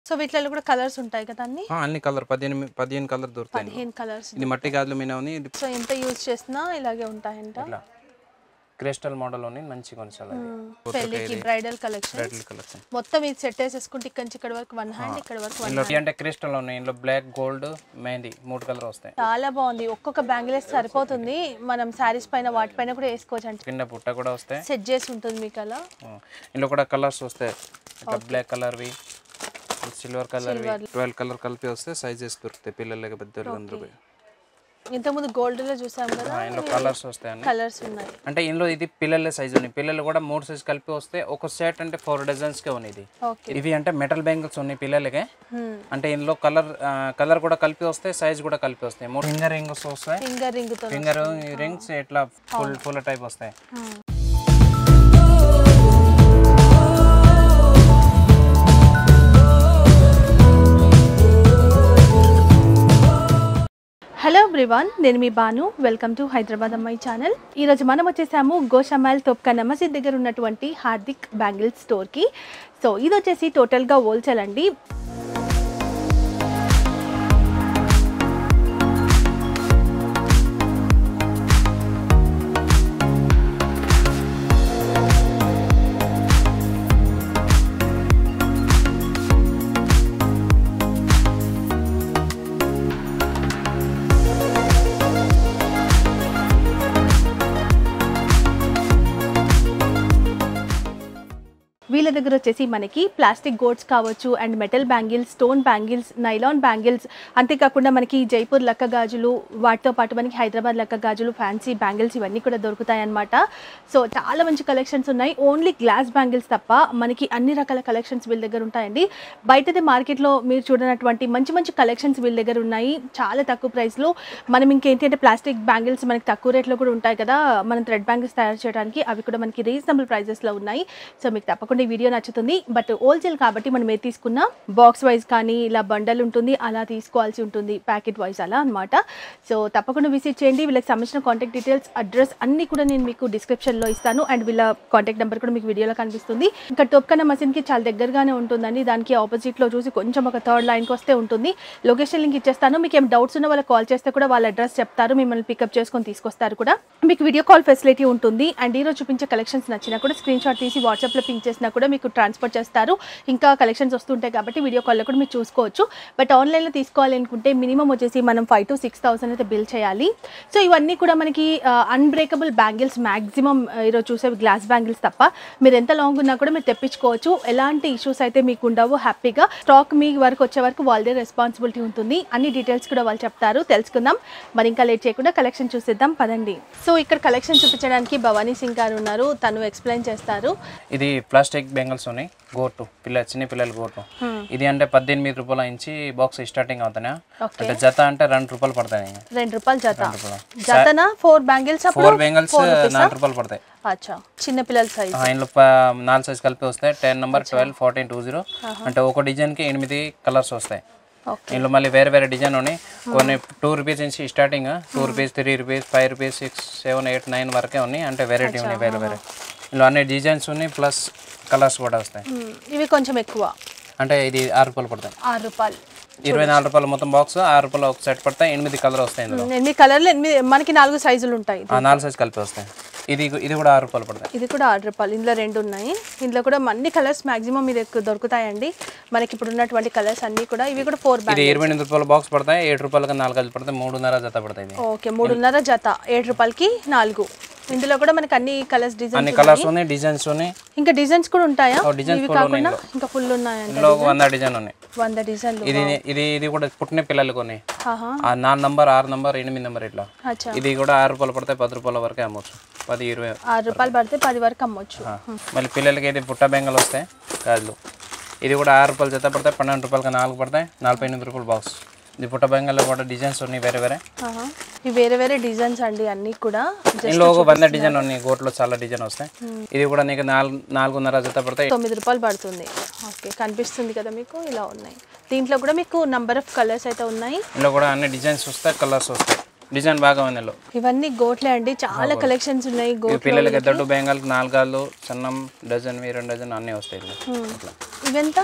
So వీటిలో కూడా colours ఉంటాయి కదా అన్ని ఆ, అన్ని కలర్ పదిహేను పదిహేను కలర్ దొరుకుతాయి ఇందులో. పదిహేను కలర్స్ ఇది మట్టి గాజులు మీద ఉంది ఇది సో ఎంత యూజ్ చేసినా ఇలాగే ఉంటాయంట ఇట్లా క్రిస్టల్ మోడల్ ఉంది మంచిగా ఉంది చాలా పెళ్ళికి బ్రైడల్ కలెక్షన్ రెడ్ కలర్స్ మొత్తం ఇది సెట్ వేసేసుకుంటే ఇక్కడ నుంచి ఇక్కడ వరకు వన్ హ్యాండ్ ఇక్కడ వరకు వన్ ఇందులో టీ అంటే క్రిస్టల్ ఉన్నాయి ఇందులో బ్లాక్ గోల్డ్ మెహందీ మూడు కలర్ వస్తాయి చాలా బాగుంది ఒక్కొక్క బ్యాంగిల్ సరిపోతుంది మనం శారీస్ పైన వాటిపైన కూడా వేసుకోవచ్చు అంటే కింద పుట్ట కూడా వస్తాయి సెట్ చేసి ఉంటుంది మీకు అలా ఆ, ఇందులో కూడా కలర్స్ వస్తాయి ఇట్లా బ్లాక్ కలర్వి సిల్వర్ కలర్వి ట్వెల్వ్ కలర్ కలిపి వస్తే సైజెస్ దొరుకుతాయి పిల్లలకి పెద్దలు అందరూ ఇంతకుముందు గోల్డ్ లో చూసాం కదా ఇందులో కలర్స్ వస్తాయి అన్ని కలర్స్ ఉన్నాయి అంటే ఇందులో ఇది పిల్లల సైజ్ ఉన్నాయి పిల్లలు కూడా మూడు సైజ్ కలిపి వస్తే ఒక సెట్ అంటే ఫోర్ డజన్స్కే ఉన్నాయి ఇది ఓకే ఇవి అంటే మెటల్ బ్యాంగిల్స్ ఉన్నాయి పిల్లలకి అంటే ఇందులో కలర్ కలర్ కూడా కలిపి వస్తాయి సైజ్ కూడా కలిపి వస్తాయి మూడు ఫింగర్ రింగ్స్ వస్తాయి ఫింగర్ రింగ్ తో ఫింగర్ రింగ్స్ ఇట్లా ఫుల్ ఫుల్ టైప్ వస్తాయి హలో ఎవ్రీవాన్ నేను మీ బాను వెల్కమ్ టు హైదరాబాద్ అమ్మాయి ఛానల్ ఈరోజు మనం వచ్చేసాము గోషమాల్ తొప్కా మసీద్ దగ్గర ఉన్నటువంటి హార్దిక్ బ్యాంగిల్ స్టోర్కి సో ఇది వచ్చేసి టోటల్గా హోల్సేల్ అండి వీళ్ళ దగ్గర వచ్చేసి మనకి ప్లాస్టిక్ గోడ్స్ కావచ్చు and metal bangles stone bangles nylon bangles అంతేకాకుండా మనకి జైపూర్ లక్క గాజులు వాటితో పాటు మనకి హైదరాబాద్ లక్క గాజులు ఫ్యాన్సీ బ్యాంగిల్స్ ఇవన్నీ కూడా దొరుకుతాయి అన్నమాట సో చాలా మంచి కలెక్షన్స్ ఉన్నాయి ఓన్లీ గ్లాస్ బ్యాంగిల్స్ తప్ప మనకి అన్ని రకాల కలెక్షన్స్ వీళ్ళ దగ్గర ఉంటాయండి బయటది మార్కెట్లో మీరు చూడనటువంటి మంచి మంచి కలెక్షన్స్ వీళ్ళ దగ్గర ఉన్నాయి చాలా తక్కువ ప్రైస్లో మనం ఇంకేంటి అంటే ప్లాస్టిక్ బ్యాంగిల్స్ మనకి తక్కువ రేట్లో కూడా ఉంటాయి కదా మనం థ్రెడ్ బ్యాంగిల్స్ తయారు చేయడానికి అవి కూడా మనకి రీజనబుల్ ప్రైజెస్లో ఉన్నాయి సో మీకు తప్పకుండా ఈ వీడియో నచ్చుతుంది బట్ హోల్సేల్ కాబట్టి మనం ఏది తీసుకున్నా బాక్స్ వైజ్ కానీ ఇలా బండల్ ఉంటుంది అలా తీసుకోవాల్సి ఉంటుంది ప్యాకెట్ వైజ్ అలా అన్నమాట సో తప్పకుండా విజిట్ చేయండి వీళ్ళకి సంబంధించిన కాంటాక్ట్ డీటెయిల్స్ అడ్రస్ అన్ని కూడా నేను మీకు డిస్క్రిప్షన్లో ఇస్తాను అండ్ వీళ్ళ కాంటాక్ట్ నెంబర్ కూడా మీకు వీడియోలో కనిపిస్తుంది ఇంకా టోప్కన్న మసీన్కి చాలా దగ్గరగానే ఉంటుందండి దానికి ఆపోజిట్లో చూసి కొంచెం ఒక థర్డ్ లైన్కి వస్తే ఉంటుంది లొకేషన్ లింక్ ఇచ్చేస్తాను మీకు ఏం డౌట్స్ ఉన్న వాళ్ళకి కాల్ చేస్తే కూడా వాళ్ళ అడ్రస్ చెప్తారు మిమ్మల్ని పికప్ చేసుకొని తీసుకొస్తారు కూడా మీకు వీడియో కాల్ ఫెసిలిటీ ఉంటుంది అండ్ ఈరోజు చూపించే కలెక్షన్స్ నచ్చినా కూడా స్క్రీన్ షాట్ తీసి వాట్సాప్లో పింక్ చేసినా కూడా మీకు ట్రాన్స్ఫర్ చేస్తారు ఇంకా కలెక్షన్స్ వస్తుంటాయి కాబట్టి వీడియో కాల్లో కూడా మీరు చూసుకోవచ్చు బట్ ఆన్లైన్లో తీసుకోవాలి అనుకుంటే మినిమం వచ్చేసి మనం ఫైవ్ టు సిక్స్ థౌసండ్ అయితే బిల్ చేయాలి సో ఇవన్నీ కూడా మనకి అన్బ్రేకబుల్ బ్యాంగిల్స్ మ్యాక్సిమం ఈరోజు చూసే గ్లాస్ బ్యాంగిల్స్ తప్ప మీరు ఎంత లాంగ్ ఉన్నా కూడా మీరు తెప్పించుకోవచ్చు ఎలాంటి ఇష్యూస్ అయితే మీకు ఉండవు హ్యాపీగా స్టాక్ మీ వరకు వచ్చే వరకు వాళ్ళదే రెస్పాన్సిబిలిటీ ఉంటుంది అన్ని డీటెయిల్స్ కూడా వాళ్ళు చెప్తారు తెలుసుకుందాం మరి ఇంకా లేట్ చేయకుండా కలెక్షన్ చూసేద్దాం పదండి సో ఇక్కడ కలెక్షన్ చూపించడానికి భవానీ సింగ్ గారు ఉన్నారు తను ఎక్స్ప్లెయిన్ చేస్తారు ఇది ప్లాస్టిక్ బెంగల్స్ ఉన్నాయి గోటు పిల్ల చిన్న పిల్లల గోటు ఇది అంటే పద్దెనిమిది రూపాయల నుంచి బాక్స్ స్టార్టింగ్ అవుతాయి ఓకే అంటే జత అంటే రెండు రూపాయలు పడతాయి రెండు రూపాయలు జత రూపాయలు. జతనా ఫోర్ బ్యాంగిల్స్ ఫోర్ బెంగల్స్ నాలుగు రూపాయలు పడతాయి అచ్చా చిన్న పిల్లల సైజ్ ఆ, ఇందులో ప- నాలుగు సైజ్ కలిపి వస్తాయి ten number twelve fourteen two zero అంటే ఒక డిజైన్కి ఎనిమిది కలర్స్ వస్తాయి ఓకే ఇందులో మళ్ళీ వేరే వేరే డిజైన్ ఉన్నాయి కొన్ని టూ రూపీస్ నుంచి starting two rupees three rupees five rupees six seven eight nine వరకే ఉన్నాయి అంటే వెరైటీ ఉన్నాయి వేరే వేరే ఇందులో అన్ని డిజైన్స్ ఉన్నాయి ప్లస్ కలర్స్ కూడా వస్తాయి ఇవి కొంచెం ఎక్కువ అంటే ఇది ఆరు రూపాయలు పడతాయి ఆరు రూపాయలు ఇరవై నాలుగు రూపాయలు మొత్తం బాక్స్ ఆరు రూపాయలు ఒక సెట్ పడతాయి ఎనిమిది కలర్ వస్తాయి ఇందులో ఎనిమిది కలర్లు ఎనిమిది మనకి నాలుగు సైజులు ఉంటాయి ఆ నాలుగు సైజ్ కలిపి వస్తాయి ఇది ఇది కూడా ఆరు రూపాయలు పడతాయి ఇది కూడా ఆరు రూపాయలు ఇందులో రెండు ఉన్నాయి ఇందులో కూడా అన్ని కలర్స్ మాక్సిమం మీరు ఎక్కువ దొరుకుతాయండి మనకి ఇప్పుడు ఉన్నటువంటి కలర్స్ అన్ని కూడా ఇవి కూడా ఫోర్ ఇది బ్యాంక్ ఇరవై ఎనిమిది రూపాయల బాక్స్ పడతాయి ఏడు రూపాయలకి నాలుగు కలిపి పడతాయి మూడున్నర జత పడతాయి ఇది ఓకే మూడున్నర జత ఏడు రూపాయలకి నాలుగు ఇందులో కూడా మనకి అన్ని కలర్స్ అన్ని డిజైన్స్ కలర్స్ ఉన్నాయి డిజైన్స్ ఉన్నాయి ఇంకా డిజైన్స్ కూడా ఉంటాయా ఓ, designs ఇవి full ఉన్నాయి కాకుండా ఇంకా ఫుల్ ఉన్నాయంట ఇందులో ఒక వంద డిజైన్ ఉన్నాయి వంద డిజైన్లు ఇది ఇది ఇది కూడా పుట్టిన పిల్లలు కొన్ని ఆహా ఆ నాలుగు నంబర్ ఆరు నంబర్ ఎనిమిది నంబర్ ఇట్లా అచ్చా ఇది కూడా ఆరు రూపాయలు పడతాయి పది రూపాయల వరకే అమ్మొచ్చు పది ఇరవై ఆరు రూపాయలు పడితే పది వరకు అమ్మొచ్చు ఆ. మళ్ళీ పిల్లలకి ఇది పుట్ట బెంగలు వస్తాయి గాజులు ఇది కూడా ఆరు రూపాయలు జత పడతాయి పన్నెండు రూపాయలకి నాలుగు పడతాయి నలభై ఎనిమిది రూపాయలు బాక్స్ ఇది పుట్ట బెంగల్లో కూడా డిజైన్స్ ఉన్నాయి వేరే వేరే ఆహా. ఇవి వేరే వేరే డిజైన్స్ అండి అన్ని కూడా ఇందులో ఒక వంద డిజైన్ ఉన్నాయి గోట్లో చాలా డిజైన్ వస్తాయి ఇది కూడా నీకు నాలుగు నాలుగున్నర జత పడతాయి తొమ్మిది రూపాయలు పడుతుంది ఓకే కనిపిస్తుంది కదా మీకు ఇలా ఉన్నాయి దీంట్లో కూడా మీకు నంబర్ ఆఫ్ కలర్స్ అయితే ఉన్నాయి ఇందులో కూడా అన్ని డిజైన్స్ వస్తాయి కలర్స్ వస్తాయి డిజైన్ బాగా ఉంది ఇందులో ఇవన్నీ గోట్లే అండి చాలా కలెక్షన్స్ ఉన్నాయి ఇవి గోట్ పిల్లలకి ఎద్దట్టు బెంగాల్కి నాలుగాళ్ళు సన్నం డజన్ రెండు డజన్ అన్నీ వస్తాయి ఇందులో. ఇట్లా ఇవెంత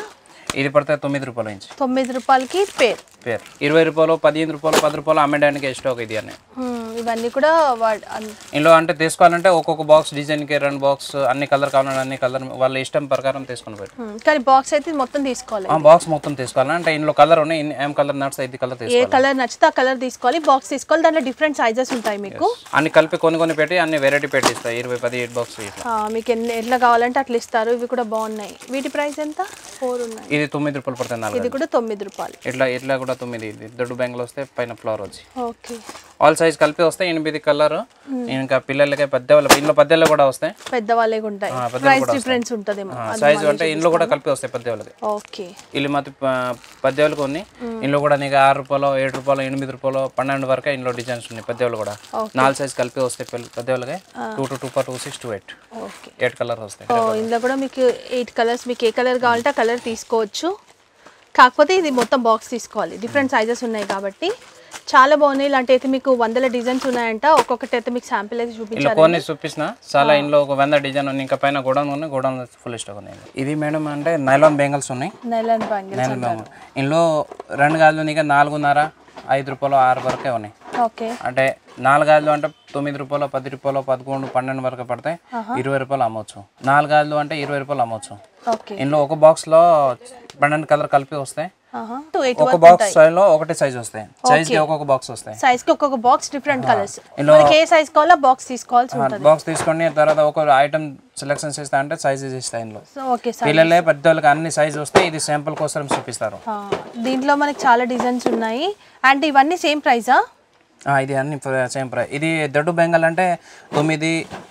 ఇది పడితే తొమ్మిది రూపాయల ఇంచ్ తొమ్మిది రూపాయలకి పేర్ పేరు ఇరవై రూపాయలు పదిహేను రూపాయలు పది రూపాయలు అమ్మడానికి స్టాక్ ఇది అని ఇవన్నీ కూడా వాడ్ అన్- ఇందులో అంటే తీసుకోవాలంటే ఒక్కొక్క బాక్స్ డిజైన్కి రెండు బాక్స్ అన్ని కలర్ కావాలంటే అన్ని కలర్ వాళ్ళ ఇష్టం ప్రకారం తీసుకుని పెట్టి మ్మ్. కానీ బాక్స్ అయితే ఇది మొత్తం తీసుకోవాలి బాక్స్ మొత్తం తీసుకోవాలి అంటే ఇందులో కలర్ ఉన్నాయి ఇన్ని- ఏం కలర్ నట్స్ ఐదు కలర్ ఏ తీసుకోవాలి కలర్ నచ్చితే ఆ కలర్ తీసుకోవాలి బాక్స్ తీసుకోవాలి దాంట్లో డిఫరెంట్ సైజెస్ ఉంటాయి మీకు అన్ని కలిపి కొన్ని కొన్ని పెట్టి అన్ని వెరైటీ పెట్టి ఇస్తాయి ఇరవై పది ఎయిట్ బాక్స్ ఇట్లా ఆ, మీకు ఎన్ని ఎట్లా కావాలంటే అట్లా ఇస్తారు ఇవి కూడా బాగున్నాయి వీటి ప్రైస్ ఎంత ఫోర్ ఉన్నాయి ఇది తొమ్మిది రూపాయలు పడుతుంది నాలుగు ఇది కూడా తొమ్మిది రూపాయలు ఇట్లా ఇట్లా కూడా తొమ్మిది ఇది దొడ్డు బ్యాంగిల్ వస్తే పైన ఫ్లవర్ వచ్చి ఓకే ఆల్ సైజ్ కలిపి వస్తాయి ఎనిమిది కలర్ ఇంకా పిల్లలకి పెద్ద వాళ్ళ ఇంట్లో పెద్దలు కూడా వస్తాయి పెద్దవాళ్ళే ఉంటాయి ఆ, పెద్దవి ప్రైస్ కూడా డిఫరెన్స్ ఉంటుందేమో సైజ్ అంటే ఇంట్లో కూడా కలిపి వస్తాయి పెద్ద వాళ్ళకి ఓకే ఇల్లు మాత్రం పద్దె వాళ్ళకి ఉంది ఇంట్లో కూడా నీకు ఆరు రూపాయలు ఏడు రూపాయలు ఎనిమిది రూపాయలు పన్నెండు వరకే ఇంట్లో డిజైన్స్ ఉన్నాయి పెద్ద వాళ్ళు కూడా నాలుగు సైజ్ కలిపి వస్తాయి పెద్ద పెద్ద వాళ్ళకి two two two four two six two eight okay eight colour వస్తాయి ఓ ఇందులో కూడా మీకు ఎయిట్ కలర్స్ మీకు ఏ కలర్ కావాలంటే ఆ కలర్ తీసుకోవచ్చు కాకపోతే ఇది మొత్తం బాక్స్ తీసుకోవాలి డిఫరెంట్ సైజెస్ ఉన్నాయి కాబట్టి చాలా బాగున్నాయి ఇలాంటి అయితే మీకు వందల డిజైన్స్ ఉన్నాయంట ఒక్కొక్కటి అయితే మీకు శాంపిల్ అయితే ఇంట్లో చూపించారు కొన్ని చూపించిన చాలా ఇంట్లో ఒక వంద డిజైన్ ఉంది ఇంకా పైన గోడౌన్ ఉన్నాయి గోడౌన్ ఫుల్ స్టాక్ ఉన్నాయి ఇది మేడం అంటే నైలాన్ బెంగల్స్ ఉన్నాయి నైలాన్ బ్యాంగిల్స్ నైలాన్ బెంగల్ ఇందులో రెండు గాజులు నీకు నాలుగున్నర ఐదు రూపాయలు ఆరు వరకే ఉన్నాయి ఓకే అంటే నాలుగు గాజులు అంటే తొమ్మిది రూపాయలు పది రూపాయలు పదకొండు పన్నెండు వరకు పడతాయి ఇరవై రూపాయలు అమ్మొచ్చు నాలుగు గాజులు అంటే ఇరవై రూపాయలు అమ్మొచ్చు ఓకే ఇందులో ఒక బాక్స్ లో పన్నెండు కలర్ కలిపి వస్తాయి టూ ఎయిట్ ఒక బాక్స్ లో ఒకటి సైజ్ వస్తాయి సైజ్ కి ఒక్కొక్క బాక్స్ వస్తాయి సైజ్ కి ఒక్కొక్క బాక్స్ డిఫరెంట్ కలర్స్ ఇందులో- మనకి ఏ సైజ్ కావాలో బాక్స్ తీసుకోవాల్సి ఉంటుంది బాక్స్ తీసుకొని తర్వాత ఒక ఐటమ్ సెలెక్షన్ చేస్తా అంటే సైజెస్ ఇస్తాయి ఇందులో సో ఓకే సార్ పిల్లలే పెద్దోళ్ళకి అన్ని సైజ్ వస్తాయి ఇది శాంపుల్ కోసం చూపిస్తారు దీంట్లో మనకి చాలా డిజైన్స్ ఉన్నాయి అండ్ ఇవన్నీ సేమ్ ప్రైజా ఆ, ఇది అన్ని సేమ్ ప్రైస్ ఇది దొడ్డు బెంగల్ అంటే తొమ్మిది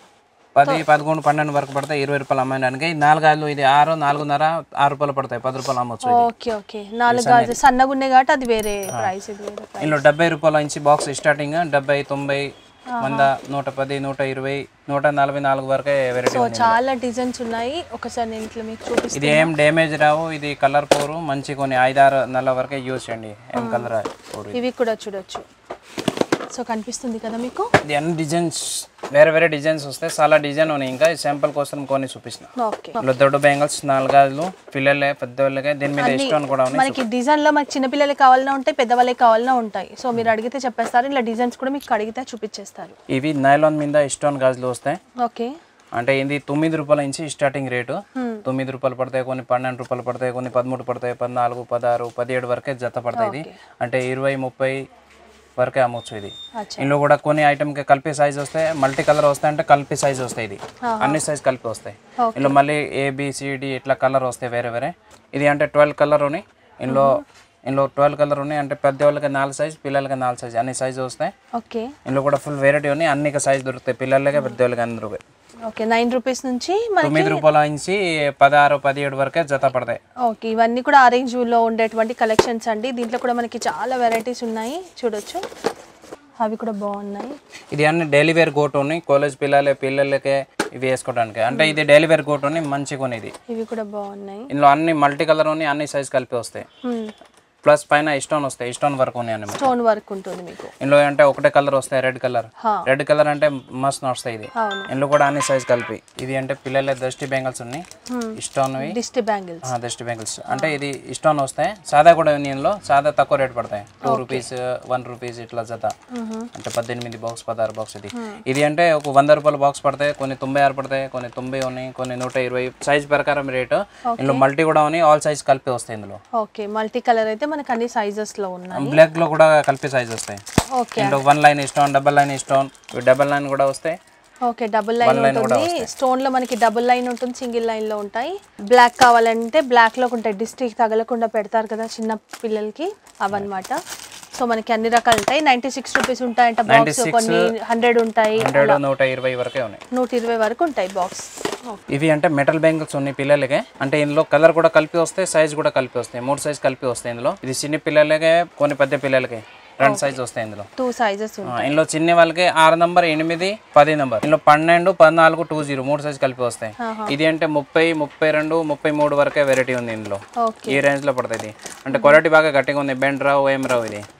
పది పదకొండు పన్నెండు వరకు పడతాయి ఇరవై రూపాయలు అమ్మడానికి నాలుగు ఇది ఆరు నాలుగున్నర ఆరు రూపాయలు పడతాయి పది రూపాయలు అమ్మొచ్చు ఇది. ఓకే ఓకే నాలుగు గాజు సన్నగా ఉన్నాయి కాబట్టి అది వేరే ప్రైస్ ఇది వేరే ప్రైస్ ఇందులో డెబ్బై రూపాయల నుంచి బాక్స్ స్టార్టింగ్ డెబ్బై తొంభై వంద నూట పది నూట ఇరవై నూట నలభై నాలుగు వరకే వెరైటీ సో చాలా డిజైన్స్ ఉన్నాయి ఒకసారి నేను ఇట్లా మీకు చూపిస్తాను ఇది ఏం డ్యామేజ్ రావు ఇది కలర్ పోరు మంచి కొన్ని ఐదారు నెలల వరకే యూజ్ చేయండి ఏం కలర్ పోరు ఇవి కూడా చూడొచ్చు సో కనిపిస్తుంది కదా మీకు ఇది అన్ని డిజైన్స్ వేరే వేరే డిజైన్స్ వస్తాయి చాలా డిజైన్ ఉన్నాయి ఇంకా శాంపుల్ కోసం కొన్ని చూపిస్తున్నా ఓకే ఇందులో దొడ్డు బెంగల్స్ నాలుగాలు పిల్లలే పెద్దవాళ్ళకే దీని మీద ఇష్టం కూడా ఉన్నాయి మనకి డిజైన్ లో మనకి చిన్నపిల్లలకి కావాలన్నా ఉంటాయి పెద్దవాళ్ళకి కావాలన్నా ఉంటాయి సో మీరు అడిగితే చెప్పేస్తారు ఇలా డిజైన్స్ కూడా మీకు అడిగితే చూపించేస్తారు ఇవి నైలాన్ మీద స్టోన్ గాజులు వస్తాయి ఓకే అంటే ఇది తొమ్మిది రూపాయల నుంచి స్టార్టింగ్ రేటు తొమ్మిది రూపాయలు పడతాయి కొన్ని పన్నెండు రూపాయలు పడతాయి కొన్ని పదమూడు పడతాయి పద్నాలుగు పదహారు పదిహేడు వరకే జత పడతాయి ఇది అంటే ఇరవై ముప్పై వరకే అమ్మొచ్చు ఇది అచ్చా ఇందులో కూడా కొన్ని ఐటమ్కి కలిపి సైజ్ వస్తాయి మల్టీ కలర్ వస్తాయి అంటే కలిపి సైజ్ వస్తాయి ఇది అన్ని సైజ్ కలిపి వస్తాయి ఇందులో మళ్ళీ ఏబిసిడి ఇట్లా కలర్ వస్తాయి వేరే వేరే ఇది అంటే ట్వెల్వ్ కలర్ ఉన్నాయి ఇందులో ఇందులో ట్వెల్వ్ కలర్ ఉన్నాయి అంటే పెద్ద వాళ్ళకి నాలుగు సైజ్ పిల్లలకి నాలుగు సైజ్ అన్ని సైజ్ వస్తాయి ఓకే ఇందులో కూడా ఫుల్ వెరైటీ ఉన్నాయి అన్ని సైజ్ దొరుకుతాయి పిల్లలకి పెద్ద వాళ్ళకి అందరూ ఓకే నైన్ రూపీస్ నుంచి మనకి తొమ్మిది రూపాయల నుంచి పదహారు పదిహేడు వరకే జత పడతాయి ఓకే ఇవన్నీ కూడా ఆరెంజ్ లో ఉండేటువంటి కలెక్షన్స్ అండి దీంట్లో కూడా మనకి చాలా వెరైటీస్ ఉన్నాయి చూడొచ్చు అవి కూడా బాగున్నాయి ఇది అన్ని డైలీ వేర్ గోట్ ఉన్నాయి కాలేజ్ పిల్లలే పిల్లలకే ఇవి వేసుకోవడానికి అంటే ఇది డైలీ వేర్ గోట్ ఉన్నాయి మంచిగా ఉన్నాయి ఇది ఇవి కూడా బాగున్నాయి ఇందులో అన్ని మల్టీ కలర్ ఉన్నాయి అన్ని సైజ్ కలిపి వస్తాయి ప్లస్ పైన స్టోన్ వస్తాయి స్టోన్ వర్క్ ఉన్నాయి అన్నమాట స్టోన్ వర్క్ ఉంటుంది మీకు ఇందులో అంటే ఒకటే కలర్ వస్తాయి రెడ్ కలర్ హా. రెడ్ కలర్ అంటే మస్త్ వస్తాయి ఇది అవును ఇందులో కూడా అన్ని సైజ్ కలిపి ఇది అంటే పిల్లల దృష్టి బెంగల్స్ ఉన్నాయి స్టోన్వి డిస్ట్ బ్యాంగిల్స్ దృష్టి బెంగల్స్ అంటే ఇది స్టోన్ వస్తాయి సాదా కూడా ఉంది ఇందులో సాదా తక్కువ రేట్ పడతాయి టూ రూపీస్ వన్ రూపీస్ ఇట్లా జత అంటే పద్దెనిమిది బాక్స్ పదహారు బాక్స్ ఇది ఇది అంటే ఒక వంద రూపాయల బాక్స్ పడతాయి కొన్ని తొంభై ఆరు పడతాయి కొన్ని తొంభై ఉన్నాయి కొన్ని నూట ఇరవై సైజ్ ప్రకారం రేటు ఇందులో మల్టీ కూడా ఉన్నాయి ఆల్ సైజ్ కలిపి వస్తాయి ఇందులో ఓకే మల్టీ కలర్ అయితే మనకి అన్ని సైజెస్ లో ఉన్నాయి బ్లాక్ లో కూడా కలిపి సైజ్ వస్తాయి ఓకే ఇంట్లో one line stone double line stone double line కూడా వస్తాయి ఓకే డబుల్ లైన్ ఉంటుంది స్టోన్ లో మనకి డబుల్ లైన్ ఉంటుంది సింగిల్ లైన్ లో ఉంటాయి బ్లాక్ కావాలంటే బ్లాక్ లో ఉంటాయి డిస్ట్రిక్ట్ తగలకుండా పెడతారు కదా చిన్న పిల్లలకి అవన్నమాట సో మనకి అన్ని రకాలు ఉంటాయి నైన్టీ సిక్స్ రూపీస్ ఉంటాయంట బాక్స్ కొన్ని హండ్రెడ్ ఉంటాయి హండ్రెడ్ నూట ఇరవై వరకే ఉన్నాయి నూట ఇరవై వరకు ఉంటాయి బాక్స్ ఇవి అంటే మెటల్ బ్యాంగిల్స్ ఉన్నాయి పిల్లలకే అంటే ఇందులో కలర్ కూడా కలిపి వస్తాయి సైజ్ కూడా కలిపి వస్తాయి మూడు సైజ్ కలిపి వస్తాయి ఇందులో ఇది చిన్న పిల్లలకే కొన్ని పెద్ద పిల్లలకి రెండు సైజ్ వస్తాయి ఇందులో టూ సైజెస్ ఆ, ఇందులో చిన్న వాళ్ళకి ఆరు నంబర్ ఎనిమిది పది నంబర్ ఇందులో పన్నెండు పద్నాలుగు టూ జీరో మూడు సైజ్ కలిపి వస్తాయి ఇది అంటే ముప్పై ముప్పై రెండు ముప్పై మూడు వరకే వెరైటీ ఉంది ఇందులో ఓకే ఈ రేంజ్ లో పడుతుంది అంటే క్వాలిటీ బాగా గట్టిగా ఉంది బెండ్ రావు ఏం రావు ఇది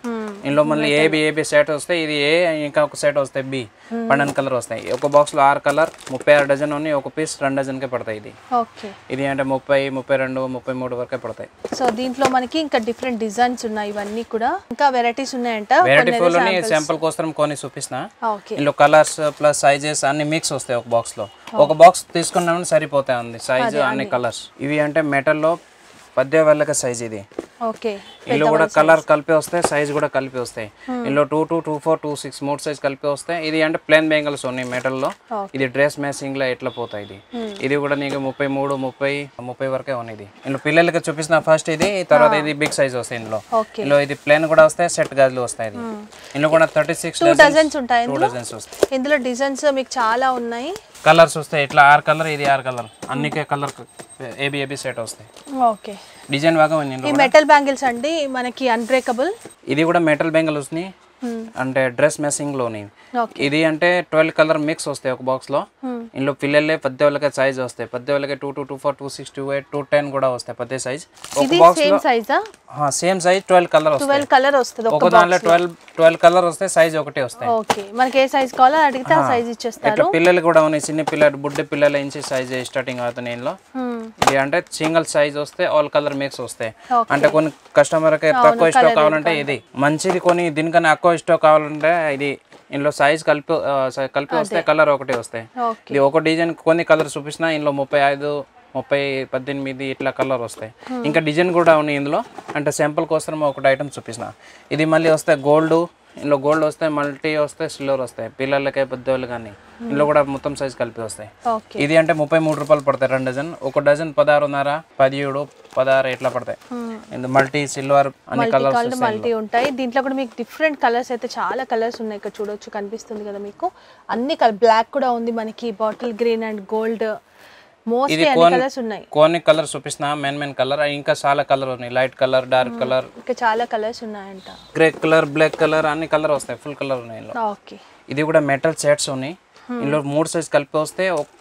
ఇందులో మళ్ళీ ఏబి ఏబి సెట్ వస్తాయి ఇది ఏ ఇంకా ఒక సెట్ వస్తాయి బి పన్నెండు కలర్ వస్తాయి ఒక బాక్స్లో ఆరు కలర్ ముప్పై ఆరు డజన్ ఉన్నాయి ఒక పీస్ రెండు డజన్కే పడతాయి ఇది ఓకే ఇది అంటే ముప్పై ముప్పై రెండు ముప్పై మూడు వరకే పడతాయి సో దీంట్లో మనకి ఇంకా డిఫరెంట్ డిజైన్స్ ఉన్నాయి ఇవన్నీ కూడా ఇంకా వెరైటీస్ ఉన్నాయంట వెరైటీ ఫుల్ని శాంపుల్ కోసం కొన్ని చూపిస్తున్నా ఓకే ఇందులో కలర్స్ ప్లస్ సైజెస్ అన్ని మిక్స్ వస్తాయి ఒక బాక్స్ లో ఒక బాక్స్ తీసుకున్నామని సరిపోతాయి ఉంది సైజ్ అన్ని కలర్స్ ఇవి అంటే మెటల్ లో పద్దె వాళ్ళకి సైజ్ ఇది ఓకే ఇందులో కూడా కలర్ కలిపి వస్తాయి సైజ్ కూడా కలిపి వస్తాయి ఇందులో two two two four two six మూడు సైజ్ కలిపి వస్తాయి ఇది అంటే ప్లేన్ బెంగల్స్ ఉన్నాయి మెటల్ లో ఇది డ్రెస్ మ్యాచింగ్ లో ఎట్లా పోతాయి ఇది ఇది కూడా నీకు ముప్పై మూడు ముప్పై ముప్పై వరకే ఉన్నాయి ఇది ఇందులో పిల్లలకి చూపిస్తున్న ఫస్ట్ ఇది తర్వాత ఇది బిగ్ సైజ్ వస్తాయి ఇందులో ఓకే ఇందులో ఇది ప్లేన్ కూడా వస్తాయి సెట్ గాజులు వస్తాయి ఇది ఇందులో కూడా థర్టీ సిక్స్ డజన్స్ ఉంటాయి టూ ఇందులో డజన్స్ వస్తాయి ఇందులో డిజైన్స్ మీకు చాలా ఉన్నాయి కలర్స్ వస్తాయి ఇట్లా ఆరు కలర్ ఇది ఆరు కలర్ అన్నికే కలర్ ఏబి ఏబి సెట్ వస్తాయి ఓకే డిజైన్ బాగా ఉంది ఈ ఇందులో మెటల్ బ్యాంగిల్స్ అండి మనకి అన్బ్రేకబుల్ ఇది కూడా మెటల్ బెంగల్ వస్తున్నాయి అంటే డ్రెస్ మ్యాచింగ్ లోని ఓకే ఇది అంటే ట్వెల్వ్ కలర్ మిక్స్ వస్తాయి ఒక బాక్స్ లో ఇందులో పిల్లలే పెద్ద వాళ్ళకి సైజ్ వస్తాయి పెద్ద వాళ్ళకి two two two four two six two eight two ten కూడా వస్తాయి పెద్ద సైజ్ ఒక ఇది బాక్స్ సేమ్ లో సైజా సేమ్ సైజ్ ట్వెల్వ్ కలర్ వస్తాయి ట్వెల్వ్ కలర్ వస్తుంది ఒక దాంట్లో ట్వెల్వ్ ట్వెల్వ్ కలర్ వస్తాయి సైజ్ ఒకటే వస్తాయి ఓకే మనకి ఏ సైజ్ కావాలో అడిగితే ఆ సైజ్ ఇచ్చేస్తారు ఇట్లా పిల్లలు కూడా ఉన్నాయి చిన్న పిల్లలు బుడ్డ పిల్లల నుంచి సైజ్ స్టార్టింగ్ అవుతుంది ఇందులో Hmm. ఇది అంటే సింగిల్ సైజ్ వస్తే ఆల్ కలర్ మిక్స్ వస్తాయి అంటే కొన్ని కస్టమర్ కి తక్కువ ఇష్టం కావాలంటే ఇది మంచిది కొన్ని దీనికన్నా ఎక్కువ ఇష్టం కావాలంటే ఇది ఇందులో సైజ్ కలిపి ఆ, సై- కలిపి వస్తే కలర్ ఒకటే వస్తాయి ఓకే ఇది ఒక డిజైన్ కొన్ని కలర్ చూపించినా ఇందులో ముప్పై ఐదు ముప్పై పద్దెనిమిది ఇట్లా కలర్ వస్తాయి ఇంకా డిజైన్ కూడా ఉన్నాయి ఇందులో అంటే శాంపుల్ కోసం ఒకటి ఐటమ్ చూపించిన ఇది మళ్ళీ వస్తాయి గోల్డ్ ఇందులో గోల్డ్ వస్తాయి మల్టీ వస్తాయి సిల్వర్ వస్తాయి పిల్లలకి పెద్దవాళ్ళు కానీ ఇందులో కూడా మొత్తం సైజ్ కలిపి వస్తాయి ఓకే ఇది అంటే ముప్పై మూడు రూపాయలు పడతాయి రెండు డజన్ ఒక డజన్ పదహారున్నర పదిహేడు పదహారు ఇట్లా పడతాయి ఇందు మల్టీ సిల్వర్ అన్ని కలర్స్ కలర్ మల్టీ ఉంటాయి దీంట్లో కూడా మీకు డిఫరెంట్ కలర్స్ అయితే చాలా కలర్స్ ఉన్నాయి ఇక్కడ చూడొచ్చు కనిపిస్తుంది కదా మీకు అన్ని కలర్ బ్లాక్ కూడా ఉంది మనకి bottle green and gold mostly అన్ని కలర్స్ ఉన్నాయి కొన్ని కలర్ చూపిస్తున్నా మెయిన్ మెయిన్ కలర్ ఇంకా చాలా కలర్ ఉన్నాయి లైట్ కలర్ డార్క్ కలర్ ఇంకా చాలా కలర్స్ ఉన్నాయంట గ్రే కలర్ బ్లాక్ కలర్ అన్ని కలర్ వస్తాయి ఫుల్ కలర్ ఉన్నాయి ఇందులో ఓకే ఇది కూడా మెటల్ సెట్స్ ఉన్నాయి ఇందులో మూడు సైజ్ కలిపి వస్తే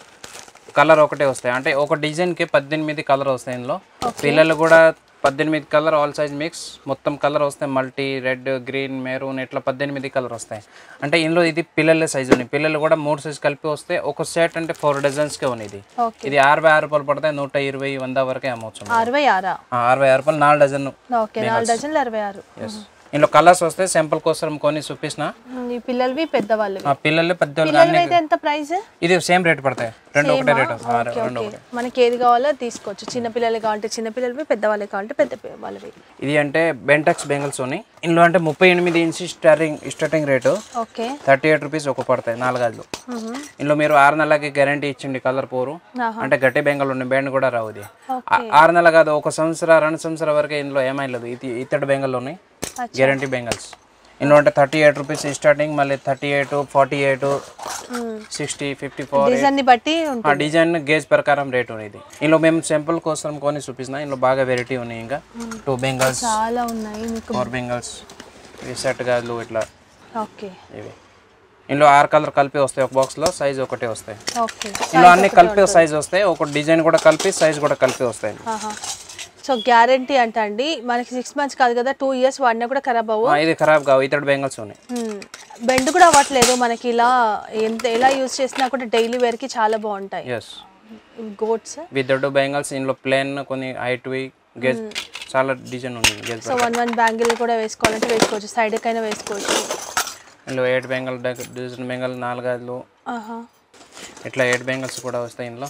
కలర్ ఒకటే వస్తాయి అంటే ఒక డిజైన్ కి పద్దెనిమిది కలర్ వస్తాయి ఇందులో పిల్లలు కూడా పద్దెనిమిది కలర్ ఆల్ సైజ్ మిక్స్ మొత్తం కలర్ వస్తాయి మల్టీ రెడ్ గ్రీన్ మెరూన్ ఇట్లా పద్దెనిమిది కలర్ వస్తాయి అంటే ఇందులో ఇది పిల్లల సైజ్ ఉన్నాయి పిల్లలు కూడా మూడు సైజ్ కలిపి వస్తే ఒక సెట్ అంటే ఫోర్ డజన్స్కే ఉంది ఇది ఓకే ఇది అరవై ఆరు రూపాయలు పడతాయి నూట ఇరవై వంద వరకే అమ్మవచ్చు అరవై ఆరా ఆ, అరవై ఆరు రూపాయలు నాలుగు డజన్ ఓకే నాలుగు డజన్లు అరవై ఆరు ఎస్ ఇందులో కలర్స్ వస్తే శాంపుల్ కోసం కొన్ని చూపించిన ఉమ్, ఈ పిల్లలవి పెద్దవాళ్ళవి ఆ పిల్లలు పెద్ద పిల్లలవి అయితే ఎంత ప్రైస్ ఇది సేమ్ రేట్ పడతాయి రెండు ఒకటే రేట్ రెండు ఓకే మనకి ఏది కావాలో తీసుకోవచ్చు చిన్న పిల్లలు కావాలంటే చిన్న పిల్లలవి పెద్దవాళ్ళవి కావాలంటే పెద్ద పి- వాళ్ళవి ఇది అంటే బెంటెక్స్ బెంగల్స్ ఉన్నాయి ఇందులో అంటే ముప్పై ఎనిమిది inch starting starting rate okay thirty eight rupees ఒక పడతాయి నాలుగైదు ఇందులో మీరు ఆరు నెలలకి గ్యారంటీ ఇచ్చింది కలర్ పోరు ఆహా. అంటే గట్టి బెంగల్ ఉన్నాయి బెండ్ కూడా రావు ఇది ఆ- ఆరు నెలలు కాదు ఒక సంవత్సరం రెండు సంవత్సరం వరకు ఇందులో ఏమీ లేదు ఇది ఇత్తడి బెంగల్ ఉన్నాయి గ్యారంటీ బెంగల్స్ ఇందులో అంటే థర్టీ ఎయిట్ రూపీస్ స్టార్టింగ్ మళ్ళీ thirty eight forty eight sixty fifty four design ని బట్టి ఉంటుంది ఆ డిజైన్ గేజ్ ప్రకారం రేట్ ఉంది ఇది ఇందులో మేము సింపుల్ కోసం కొన్ని చూపిస్తున్నాం ఇందులో బాగా వెరైటీ ఉన్నాయి ఇంకా టూ బెంగల్స్ చాలా ఉన్నాయి మీకు ఫోర్ బెంగల్స్ ఇవి సెట్ గాజులు ఇట్లా ఓకే ఇవి ఇందులో ఆరు కలర్ కలిపి వస్తాయి ఒక బాక్స్లో సైజ్ ఒకటే వస్తాయి ఓకే ఇందులో అన్ని కలిపి సైజ్ వస్తాయి ఒక డిజైన్ కూడా కలిపి సైజ్ కూడా కలిపి వస్తాయి ఆహా సో గ్యారంటీ అంట అండి మనకి సిక్స్ మంత్స్ కాదు కదా టూ ఇయర్స్ వాడినా కూడా ఖరాబ్ అవ్వు ఆ, ఇది ఖరాబ్ కావు ఇతడు బెంగల్స్ ఉన్నాయి బెండ్ కూడా అవ్వట్లేదు మనకి ఇలా ఎంత ఎలా యూజ్ చేసినా కూడా డైలీ వేర్కి చాలా బాగుంటాయి ఎస్ గోట్స్ విత్ దొడ్డు బెంగల్స్ ఇందులో ప్లేన్ కొన్ని హైట్వి గేజ్ చాలా డిజైన్ ఉంది gauge so one one bangle కూడా వేసుకోవాలంటే వేసుకోవచ్చు సైడ్ కైనా వేసుకోవచ్చు ఇందులో ఎయిట్ బెంగల్ డిజైన్ బెంగల్ నాలుగైదులు ఆహా ఇట్లా ఎయిట్ బెంగల్స్ కూడా వస్తాయి ఇందులో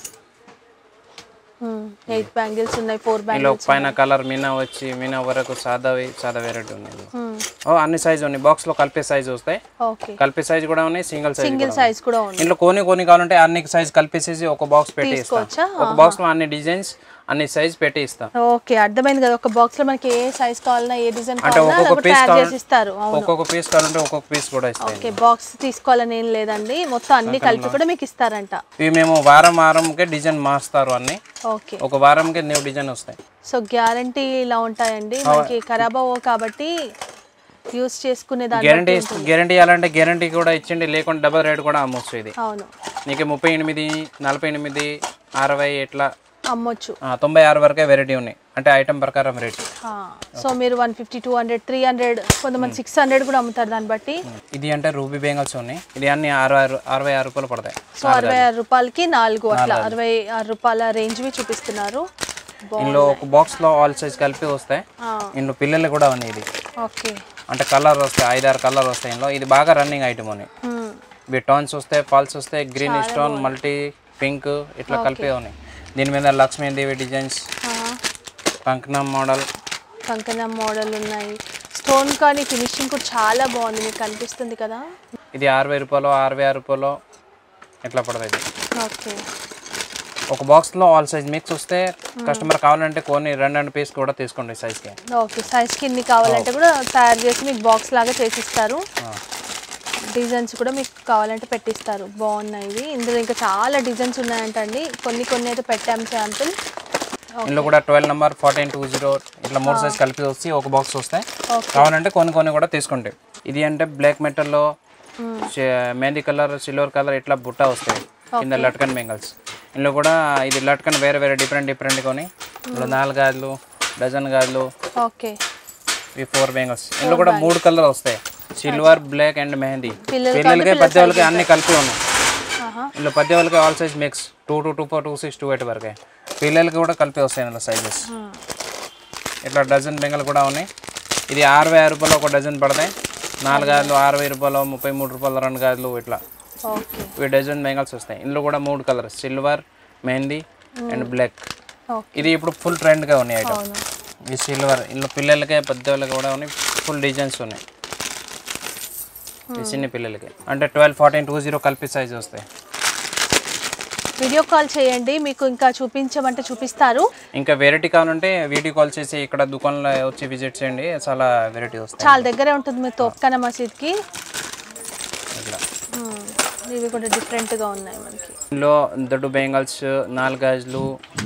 ఎయిట్ బ్యాంగిల్స్ ఉన్నాయి ఫోర్ ఇందులో బ్యాంగిల్స్ పైన కలర్ మీనా వచ్చి మీనా వరకు సాదావి సాదా వెరైటీ ఉంది ఇందులో. ఓ అన్ని సైజ్ ఉన్నాయి బాక్స్ లో కలిపే సైజ్ వస్తాయి ఓకే కలిపే సైజ్ కూడా ఉన్నాయి సింగిల్ సైజ్ సింగిల్ సైజ్ కూడా ఉంది ఇంట్లో కొన్ని కొన్ని కావాలంటే అన్ని సైజ్ కలిపేసేసి ఒక బాక్స్ పెట్టి ఇస్తాం తీసుకోవచ్చా? ఒక బాక్స్ లో అన్ని డిజైన్స్ అన్ని సైజ్ పెట్టి ఇస్తాం ఓకే అర్థమైంది కదా ఒక బాక్స్ లో మనకి ఏ సైజ్ కావాలన్నా ఏ డిజైన్ అంటే కావాలన్నా ఒక్కొక్క అలా కూడా piece తయారు కావాలి- చేసి ఇస్తారు అవును ఒక్కొక్క పీస్ కావాలంటే ఒక్కొక్క పీస్ కూడా ఇస్తాం ఓకే బాక్స్ తీసుకోవాలని ఏం లేదండి మొత్తం అన్ని కలిపి కూడా మీకు ఇస్తారంట ఇవి మేము వారం వారంకే డిజైన్ మారుస్తారు అన్ని ఓకే ఒక వారంకే న్యూ డిజైన్ వస్తాయి సో గ్యారంటీ ఇలా ఉంటాయండి మనకి ఖరాబ్ అవ్వవు కాబట్టి యూస్ చేసుకునే దాన్ని గ్యారంటీ గ్యారంటీ ఇవ్వాలంటే గ్యారంటీ కూడా ఇచ్చిండి లేకుంటే డబల్ రేట్ కూడా అమ్మొచ్చు ఇది అవును నీకు ముప్పై ఎనిమిది నలభై ఎనిమిది అరవై ఇట్లా అమ్మొచ్చు ఆ, తొంభై ఆరు వరకే వెరైటీ ఉన్నాయి అంటే ఐటమ్ ప్రకారం రేట్ ఆ, సో మీరు one fifty two hundred three hundred కొంతమంది సిక్స్ హండ్రెడ్ కూడా అమ్ముతారు దాన్ని బట్టి ఇది అంటే రూబీ బెంగల్స్ ఉన్నాయి ఇది అన్ని అరవై ఆరు అరవై ఆరు రూపాయలు పడతాయి సో అరవై ఆరు రూపాయలకి నాలుగు అట్లా అరవై ఆరు రూపాయల రేంజ్వి చూపిస్తున్నారు బా- ఇందులో ఒక బాక్స్లో ఆల్ సైజ్ కలిపి వస్తాయి ఆ, ఇందులో పిల్లలు కూడా ఉన్నాయి ఇది ఓకే అంటే కలర్ వస్తాయి ఐదారు కలర్ వస్తాయి ఇందులో ఇది బాగా రన్నింగ్ ఐటమ్ అని మ్మ్. ఇవి టోన్స్ వస్తాయి పాల్స్ వస్తాయి గ్రీన్ స్టోన్ మల్టీ పింక్ ఇట్లా కలిపి ఉన్నాయి దీని మీద లక్ష్మీదేవి డిజైన్స్ ఆ, కంకణం మోడల్ కంకణం మోడల్ ఉన్నాయి స్టోన్ కానీ ఫినిషింగ్ కూడా చాలా బాగుంది మీకు కనిపిస్తుంది కదా ఇది అరవై రూపాయలు అరవై ఆరు రూపాయలు ఇట్లా పడుతుంది ఇది ఓకే ఒక బాక్స్లో ఆల్ సైజ్ మిక్స్ వస్తే కస్టమర్ కావాలంటే కొన్ని రెండు రెండు పీస్ కూడా తీసుకోండి సైజ్కి ఓకే సైజ్కి ఎన్ని కావాలంటే కూడా తయారు చేసి మీకు బాక్స్ లాగా చేసిస్తారు డిజైన్స్ కూడా మీకు కావాలంటే పెట్టిస్తారు బాగున్నాయి ఇవి ఇందులో ఇంకా చాలా డిజైన్స్ ఉన్నాయంటండి కొన్ని కొన్ని అయితే పెట్టాము శాంపుల్ ఇందులో కూడా twelve number fourteen two zero ఇట్లా మూడు సైజ్ కలిపి వచ్చి ఒక బాక్స్ వస్తాయి ఓకే కావాలంటే కొన్ని కొన్ని కూడా తీసుకుంటే ఇది అంటే బ్లాక్ మెటల్లో మెహందీ కలర్ సిల్వర్ కలర్ ఇట్లా బుట్ట వస్తాయి కింద లట్కన్ బెంగల్స్ ఇందులో కూడా ఇది లట్కన్ వేరే వేరే డిఫరెంట్ డిఫరెంట్ కొని ఇందులో నాలుగు గాజులు డజన్ గాజులు ఓకే ఇవి ఫోర్ బెంగల్స్ ఇందులో కూడా మూడు కలర్ వస్తాయి సిల్వర్ బ్లాక్ అండ్ మెహందీ పిల్లలకి పిల్లలకి పెద్ద వాళ్ళకి అన్ని కలిపి ఉన్నాయి ఆహా ఇందులో పెద్ద వాళ్ళకి all size mix two two two four two six two eight వరకే పిల్లలకి కూడా కలిపి వస్తాయి ఇందులో సైజెస్ ఇట్లా డజన్ బెంగల్ కూడా ఉన్నాయి ఇది అరవై ఆరు రూపాయలు ఒక డజన్ పడతాయి నాలుగు గాజులు అరవై రూపాయలు ముప్పై మూడు రూపాయలు రెండు గాజులు ఇట్లా ఓకే ఇవి డజన్ బెంగల్స్ వస్తాయి ఇందులో కూడా మూడు కలర్స్ సిల్వర్ మెహందీ అండ్ బ్లాక్ ఓకే ఇది ఇప్పుడు ఫుల్ ట్రెండ్గా ఉన్నాయి ఐటమ్ అవును ఇది సిల్వర్ ఇందులో పిల్లలకే పెద్ద వాళ్ళకి కూడా ఉన్నాయి ఫుల్ డిజైన్స్ ఉన్నాయి ఇది చిన్న పిల్లలకి అంటే ట్వెల్వ్ ఫార్టీన్ టూ జీరో కలిపి సైజ్ వస్తాయి వీడియో కాల్ చేయండి మీకు ఇంకా చూపించమంటే చూపిస్తారు ఇంకా వెరైటీ కావాలంటే వీడియో కాల్ చేసి ఇక్కడ దుకాణంలో వచ్చి విజిట్ చేయండి చాలా వెరైటీ వస్తాయి చాలా దగ్గరే ఉంటుంది మీ తోప్కాన మసీద్కి ఇట్లా మ్మ్. ఇవి కూడా డిఫరెంట్గా ఉన్నాయి మనకి ఇందులో దొడ్డు బెంగల్స్ నాలుగు గాజులు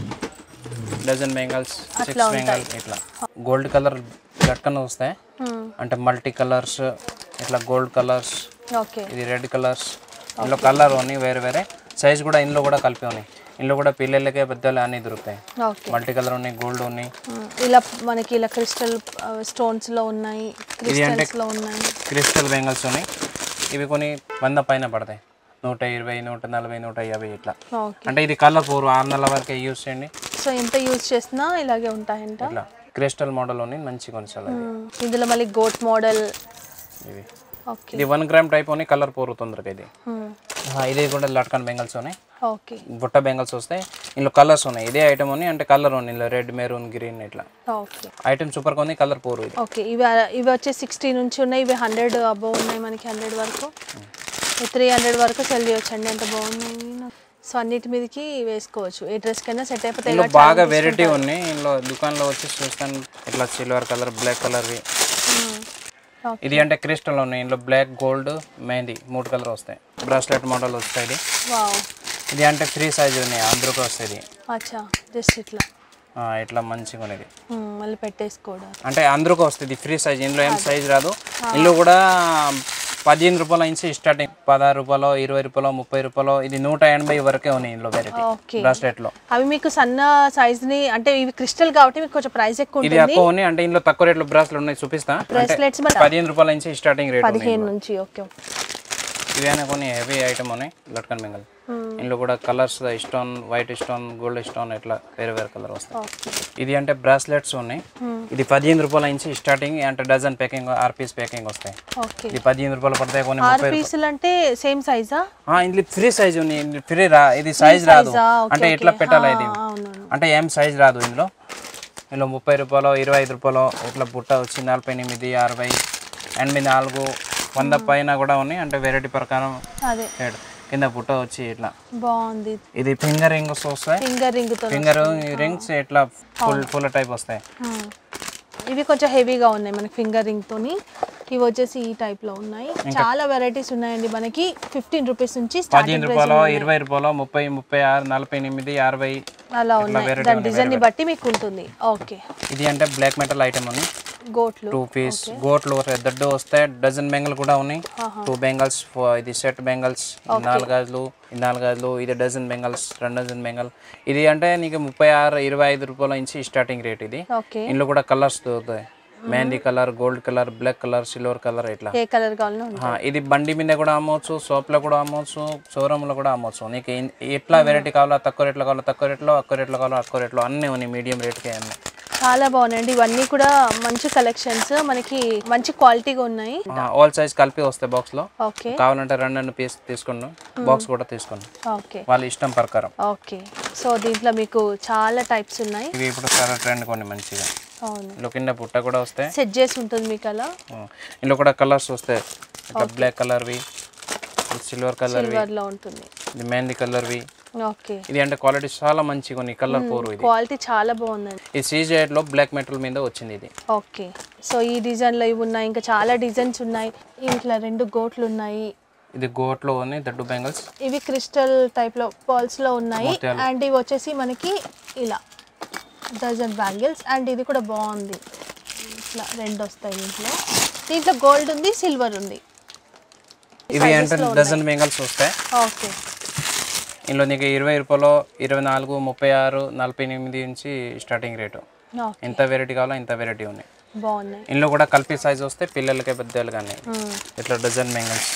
డజన్ బెంగల్స్ సిక్స్ బెంగల్స్ ఇట్లా గోల్డ్ కలర్ లట్కన్ వస్తాయి మ్మ్. అంటే మల్టీ కలర్స్ ఇట్లా గోల్డ్ కలర్స్ ఓకే ఇది రెడ్ కలర్స్ ఇందులో కలర్ ఉన్నాయి వేరే వేరే సైజ్ కూడా ఇందులో కూడా కలిపి ఉన్నాయి ఇందులో కూడా పిల్లలకే పెద్దలు అన్నీ దొరుకుతాయి ఓకే మల్టీ కలర్ ఉన్నాయి గోల్డ్ ఉన్నాయి మ్మ్. ఇలా మనకి ఇలా క్రిస్టల్ స్టోన్స్లో ఉన్నాయి క్రిస్టల్స్లో ఉన్నాయి క్రిస్టల్ బెంగల్స్ ఉన్నాయి ఇవి కొన్ని వంద పైన పడతాయి నూట ఇరవై నూట నలభై నూట యాభై ఇట్లా ఓకే అంటే ఇది కలర్ పూర్ ఆరు నెలల వరకే యూస్ చేయండి సో ఎంత యూజ్ చేసినా ఇలాగే ఉంటాయంట ఇట్లా క్రిస్టల్ మోడల్ ఉన్నాయి మంచి కొనసాలి మ్మ్. ఇందులో మళ్ళీ గోట్ మోడల్ ఇవి ఓకే ఇది వన్ గ్రామ్ టైప్ ఉన్నాయి కలర్ పూర్ తొందరగా ఇది మ్మ్. ఆ, ఇది కూడా లట్కన్ బెంగల్స్ ఉన్నాయి ఓకే బుట్ట బెంగల్స్ వస్తాయి ఇందులో కలర్స్ ఉన్నాయి ఇదే ఐటమ్ ఉన్నాయి అంటే కలర్ ఉన్నాయి ఇందులో రెడ్ మెరూన్ గ్రీన్ ఇట్లా ఓకే ఐటమ్ సూపర్ గా ఉంది కలర్ పూర్ ఇది ఓకే ఇవి ఇవి వచ్చి సిక్స్టీ నుంచి ఉన్నాయి ఇవి హండ్రెడ్ అబవ్ ఉన్నాయి మనకి హండ్రెడ్ వరకు త్రీ హండ్రెడ్ వరకు సెల్ చేయొచ్చండి ఎంత బాగున్నాయి సో అన్నిటి మీదకి వేసుకోవచ్చు ఏ డ్రెస్ కైనా సెట్ అయిపోతాయి ఇందులో బాగా వెరైటీ ఉన్నాయి ఇందులో దుకాణంలో వచ్చి చూస్తాను ఇట్లా silver colour black colour okay ఇది అంటే క్రిస్టల్ ఉన్నాయి ఇందులో బ్లాక్ గోల్డ్ మెహందీ మూడు కలర్ వస్తాయి బ్రాస్లెట్ మోడల్ వస్తాయి ఇది వావ్ ఇది అంటే ఫ్రీ సైజ్ ఉన్నాయి అందరికి వస్తుంది అచ్చా జస్ట్ ఇట్లా ఆ, ఇట్లా మంచిగా ఉన్నది మ్మ్, మళ్ళీ పెట్టేసుకోవడం అంటే అందరికి వస్తుంది ఫ్రీ సైజ్ ఇందులో ఏం సైజ్ రాదు ఇందులో కూడా పదిహేను రూపాయల నుంచి స్టార్టింగ్ పదహారు రూపాయలు ఇరవై రూపాయలు ముప్పై రూపాయలు ఇది నూట ఎనభై వరకే ఉన్నాయి ఇందులో వెరైటీ ఓకే బ్రాస్లెట్లో అవి మీకు సన్న size ని అంటే ఇవి క్రిస్టల్ కాబట్టి మీకు కొంచెం ప్రైస్ ఎక్కువ ఇది ఉంటుంది ఎక్కువ ఉన్నాయి అంటే ఇందులో తక్కువ రేట్లో బ్రాస్లెట్ ఉన్నాయి చూపిస్తా అంటే బ్రాస్లెట్స్ మరి పదిహేను రూపాయల నుంచి స్టార్టింగ్ రేట్ ఉన్నాయి పదిహేను నుంచి ఓకే ఇవైనా కొన్ని హెవీ ఐటమ్ ఉన్నాయి లట్కన్ బెంగల్ ఇందులో కూడా colours stone white stone gold stone ఇట్లా వేరే వేరే కలర్ వస్తాయి ఓకే ఇది అంటే బ్రాస్లెట్స్ ఉన్నాయి ఇది పదిహేను రూపాయల నుంచి స్టార్టింగ్ అంటే dozen packing or piece packing వస్తాయి ఓకే ఇది పదిహేను రూపాయలు పడతాయి కొన్ని ఆరు ముప్పై పీసులు అంటే సేమ్ సైజా ఆ, ఇందులో ఫ్రీ సైజ్ ఉంది ఇందులో ఫ్రీ రా ఇది సైజ్ రాదు size ఆ? Okay, అంటే okay. ఇట్లా పెట్టాలి ఇది అవునవును అంటే ఏం సైజ్ రాదు ఇందులో ఇందులో ముప్పై రూపాయలు ఇరవై ఐదు రూపాయలు ఇట్లా బుట్ట వచ్చి నలభై ఎనిమిది అరవై ఎనభై నాలుగు వంద పైన కూడా ఉన్నాయి అంటే వెరైటీ ప్రకారం అదే రేట్ కింద బుట్ట వచ్చి ఇట్లా బాగుంది ఇది ఫింగర్ రింగ్స్ వస్తాయి ఫింగర్ రింగ్ తో ఫింగర్ రింగ్స్ ఇట్లా ఫుల్ ఫుల్ టైప్ వస్తాయి మ్మ్. ఇవి కొంచెం హెవీగా ఉన్నాయి మనకి ఫింగర్ రింగ్ తోని ఇవి వచ్చేసి ఈ టైప్ లో ఉన్నాయి చాలా వెరైటీస్ ఉన్నాయండి మనకి ఫిఫ్టీన్ రూపీస్ నుంచి పదిహేను స్టార్టింగ్ రూపాయలు ఇరవై రూపాయలు ముప్పై ముప్పై ఆరు నలభై ఎనిమిది అరవై అలా ఉన్నాయి variety దాని ఉన్నాయి, డిజైన్ ని బట్టి మీకు ఉంటుంది ఓకే ఇది అంటే బ్లాక్ మెటల్ ఐటమ్ ఉంది గోట్లు టూ పీస్ గోట్లు వస్తాయి దడ్డు వస్తాయి డజన్ బెంగల్ కూడా ఉన్నాయి టూ బెంగల్స్ ఇది సెట్ బెంగల్స్ నాలుగు గాజులు ఈ నాలుగు గాజులు ఇది డజన్ బెంగల్స్ రెండు డజన్ బెంగల్ ఇది అంటే నీకు ముప్పై ఆరు ఇరవై ఐదు రూపాయల నుంచి స్టార్టింగ్ రేట్ ఇది ఓకే ఇందులో కూడా కలర్స్ దొరుకుతాయి mehndi colour gold colour black colour silver colour ఇట్లా ఏ కలర్ కావాలన్నా ఉంటుంది ఆ, ఇది బండి మీద కూడా అమ్మవచ్చు షాప్లో కూడా అమ్మవచ్చు షోరూంలో కూడా అమ్మవచ్చు నీకు ఎన్- ఎట్లా వెరైటీ కావాలో తక్కువ రేట్లో కావాలో తక్కువ రేట్లో ఎక్కువ రేట్లో కావాలో ఎక్కువ రేట్లో అన్నీ ఉన్నాయి మీడియం రేట్కే అన్నీ చాలా బాగున్నాయండి ఇవన్నీ కూడా మంచి కలెక్షన్స్ మనకి మంచి క్వాలిటీగా ఉన్నాయి ఆల్ సైజ్ కలిపి వస్తాయి బాక్స్లో ఓకే కావాలంటే రెండు రెండు పీస్ తీసుకున్నాం బాక్స్ కూడా తీసుకున్నాం ఓకే వాళ్ళ ఇష్టం ప్రకారం ఓకే సో దీంట్లో మీకు చాలా టైప్స్ ఉన్నాయి ఇవి ఇప్పుడు చాలా ట్రెండ్ కొన్ని మంచిగా అవును ఇందులో కింద పుట్ట కూడా వస్తాయి సెట్ చేసి ఉంటుంది మీకు అలా ఆ, ఇందులో కూడా కలర్స్ వస్తాయి ఇట్లా బ్లాక్ కలర్వి సిల్వర్ కలర్వి సిల్వర్లో ఉంటుంది ఇది మెహందీ కలర్వి ఓకే ఇది అంటే క్వాలిటీ చాలా మంచిగా ఉంది కలర్ పోరు ఇది క్వాలిటీ చాలా బాగుందండి ఈ సీజెడ్ లో బ్లాక్ మెటల్ మీద వచ్చింది ఇది ఓకే సో ఈ డిజైన్లో ఇవి ఉన్నాయి ఇంకా చాలా డిజైన్స్ ఉన్నాయి ఇంట్లో రెండు గోట్లు ఉన్నాయి ఇది గోట్లో ఉన్నాయి దడ్డు బెంగల్స్ ఇవి క్రిస్టల్ టైప్లో పర్ల్స్లో ఉన్నాయి అండ్ ఇవి వచ్చేసి మనకి ఇలా డజన్ బ్యాంగిల్స్ అండ్ ఇది కూడా బాగుంది ఇట్లా రెండు వస్తాయి దీంట్లో దీంట్లో గోల్డ్ ఉంది సిల్వర్ ఉంది ఇవి అంటే డజన్ బెంగల్స్ వస్తాయి ఓకే ఇందులో నీకు ఇరవై రూపాయలు ఇరవై నాలుగు ముప్పై ఆరు నలభై ఎనిమిది నుంచి స్టార్టింగ్ రేటు ఓకే ఎంత వెరైటీ కావాలో ఇంత వెరైటీ ఉన్నాయి బాగున్నాయి ఇందులో కూడా కలిపి సైజ్ వస్తే పిల్లలకి పెద్దలు కానీ మ్మ్. ఇట్లా డజన్ బెంగల్స్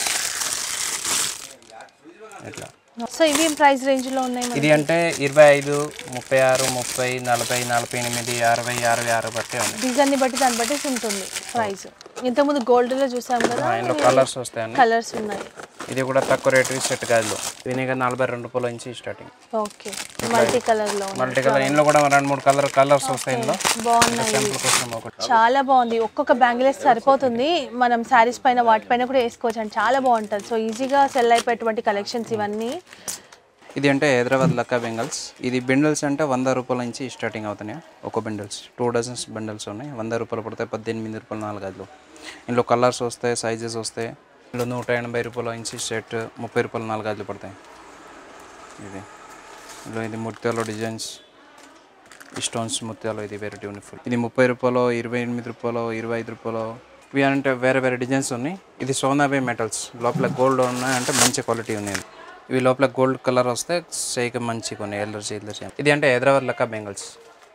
ఇట్లా సో ఇవి ఏం ప్రైస్ రేంజ్లో ఉన్నాయి మనకి? ఇది అంటే ఇరవై ఐదు ముప్పై ఆరు ముప్పై నలభై నలభై ఎనిమిది అరవై అరవై ఆరు బట్టే ఉన్నాయి డిజైన్ని బట్టి దాన్ని బట్టి ఉంటుంది ప్రైస్ ఇంతకుముందు గోల్డ్లో చూసాం కదా ఆ, ఇందులో కలర్స్ వస్తాయని కలర్స్ ఉన్నాయి ఇది కూడా తక్కువ రేటు సెట్ కాదు వినిగా నలభై రెండు రూపాయల నుంచి స్టార్టింగ్ ఓకే మల్టీ కలర్లో ఉంది మల్టీ కలర్ ఇందులో కూడా రెండు మూడు కలర్ కలర్స్ వస్తాయి ఇందులో బాగున్నాయి శాంపుల్ కోసం ఒకటి చాలా బాగుంది ఒక్కొక్క బ్యాంగిల్ సరిపోతుంది మనం శారీస్ పైన వాటిపైన కూడా వేసుకోవచ్చు అండి చాలా బాగుంటుంది సో ఈజీగా సెల్ అయిపోయేటువంటి కలెక్షన్స్ ఇవన్నీ ఇది అంటే హైదరాబాద్ లక్క బెంగల్స్ ఇది బిండల్స్ అంటే వంద రూపాయల నుంచి స్టార్టింగ్ అవుతున్నాయి ఒక బిండల్స్ టూ డజన్స్ బిండల్స్ ఉన్నాయి వంద రూపాయలు పడతాయి పద్దెనిమిది రూపాయలు నాలుగు ఐదులు ఇందులో కలర్స్ వస్తాయి సైజెస్ వస్తాయి ఇందులో నూట ఎనభై రూపాయల నుంచి సెట్ ముప్పై రూపాయలు నాలుగు ఐదులు పడతాయి ఇది ఇందులో ఇది ముత్యాల డిజైన్స్ స్టోన్స్ ముత్యాలు ఇది వెరైటీ ఉంది ఫుల్ ఇది ముప్పై రూపాయలు ఇరవై ఎనిమిది రూపాయలు ఇరవై ఐదు రూపాయలు ఇవి అంటే వేరే వేరే డిజైన్స్ ఉన్నాయి ఇది సోనాబే మెటల్స్ లోపల గోల్డ్ ఉన్నాయి అంటే మంచి క్వాలిటీ ఉన్నాయి ఇవి లోపల గోల్డ్ కలర్ వస్తే షేక్ మంచిగా ఉన్నాయి ఎల్లర్జీ ఎల్లర్జీ ఇది అంటే హైదరాబాద్ లెక్క బెంగల్స్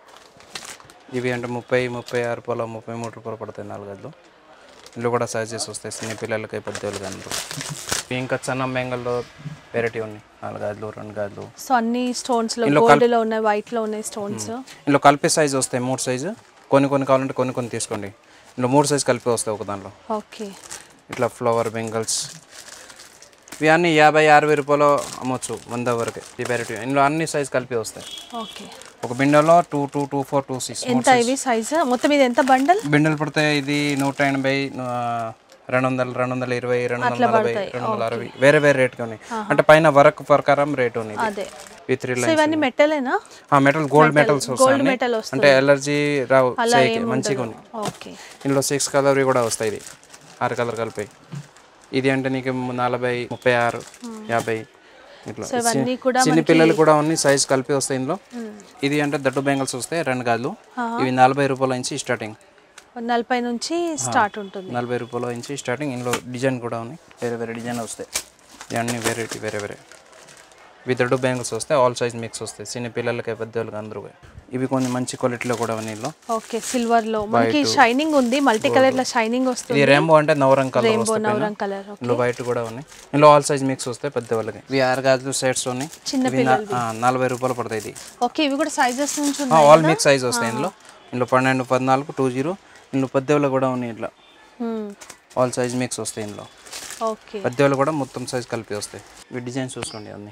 ఇవి అంటే ముప్పై ముప్పై ఆరు రూపాయలు ముప్పై మూడు రూపాయలు పడతాయి నాలుగు ఐదులు ఇందులో కూడా సైజెస్ వస్తాయి చిన్న పిల్లలకి పెద్దోళ్ళు కానీ ఇంకా చన్నం బెంగల్లో వెరైటీ ఉన్నాయి నాలుగు గదులు రెండు గదులు సో అన్ని స్టోన్స్లో గోల్డ్లో ఉన్నాయి వైట్లో ఉన్నాయి స్టోన్స్ ఇందులో కలిపి సైజ్ వస్తాయి మూడు సైజు కొన్ని కొన్ని కావాలంటే కొన్ని కొన్ని తీసుకోండి ఇందులో మూడు సైజు కలిపి వస్తాయి ఒక దాంట్లో ఓకే ఇట్లా ఫ్లవర్ బెంగల్స్ ఇవి అన్ని యాభై అరవై రూపాయలు అమ్మొచ్చు వంద వరకు ఈ వెరైటీ ఇందులో అన్ని సైజ్ కలిపి వస్తాయి ఓకే ఒక బిండెలో two two two four two six ఎంత ఇవి సైజ్ మొత్తం ఇది ఎంత బండల్ బిండెలు పడితే ఇది నూట ఎనభై ఆ, రెండు వందలు రెండు వందల ఇరవై రెండు వందల నలభై రెండు వందల అరవై వేరే వేరే రేట్గా ఉన్నాయి అంటే పైన వర్క్ ప్రకారం రేట్ ఉంది అదే ఈ త్రీ సో లైన్స్ ఇవన్నీ మెటలేనా మెటల్ గోల్డ్ మెటల్స్ గోల్డ్ వస్తాయి మెటల్ వస్తుంది అంటే ఎలర్జీ రావు అలా చేయికి ఏం మంచిగా ఉంది ఓకే ఇందులో సిక్స్ కలర్ కూడా వస్తాయి ఇది ఆరు కలర్ కలిపి ఇది అంటే నీకు నలభై ముప్పై ఆరు యాభై ఇట్లా సో ఇవన్నీ కూడా చిన్న పిల్లలు కూడా ఉన్నాయి సైజ్ కలిపి వస్తాయి ఇందులో ఇది అంటే దట్టు బెంగల్స్ వస్తాయి రెండు గాజులు ఇవి నలభై రూపాయల నుంచి స్టార్టింగ్ నలభై నుంచి స్టార్ట్ ఉంటుంది నలభై రూపాయల నుంచి స్టార్టింగ్ ఇందులో డిజైన్ కూడా ఉన్నాయి వేరే వేరే డిజైన్ వస్తాయి ఇవన్నీ వెరైటీ వేరే వేరే ఇవి దొడ్డు బ్యాంగిల్స్ వస్తాయి ఆల్ సైజ్ మిక్స్ వస్తాయి చిన్న పిల్లలకి పెద్దవాళ్ళకి అందరూ ఇవి కొన్ని మంచి క్వాలిటీలో కూడా ఉన్నాయి ఇందులో ఓకే సిల్వర్ లో మనకి షైనింగ్ ఉంది మల్టీ కలర్ లో షైనింగ్ వస్తుంది ఇది రెయిన్బో అంటే నవరంగ్ కలర్ రెయిన్బో వస్తాయి పైన. నవరంగ్ కలర్ ఇందులో వైట్ కూడా ఉన్నాయి ఇందులో ఆల్ సైజ్ మిక్స్ వస్తాయి పెద్ద వాళ్ళకి ఇవి ఆరు గాజులు సెట్స్ ఉన్నాయి చిన్న ఇవి నా- ఆ, నలభై రూపాయలు పడతాయి ఇది ఓకే ఇవి కూడా సైజెస్ నుంచి ఆ, ఉన్నాయి ఆల్ మిక్స్ సైజ్ వస్తాయి ఇందులో ఇందులో పన్నెండు పద్నాలుగు టూ జీరో ఇందులో పెద్దవాళ్ళు కూడా ఉన్నాయి ఇట్లా మ్మ్. ఆల్ సైజ్ మిక్స్ వస్తాయి ఇందులో ఓకే పెద్దవాళ్ళు కూడా మొత్తం సైజ్ కలిపి వస్తాయి ఇవి డిజైన్స్ చూసుకోండి అన్ని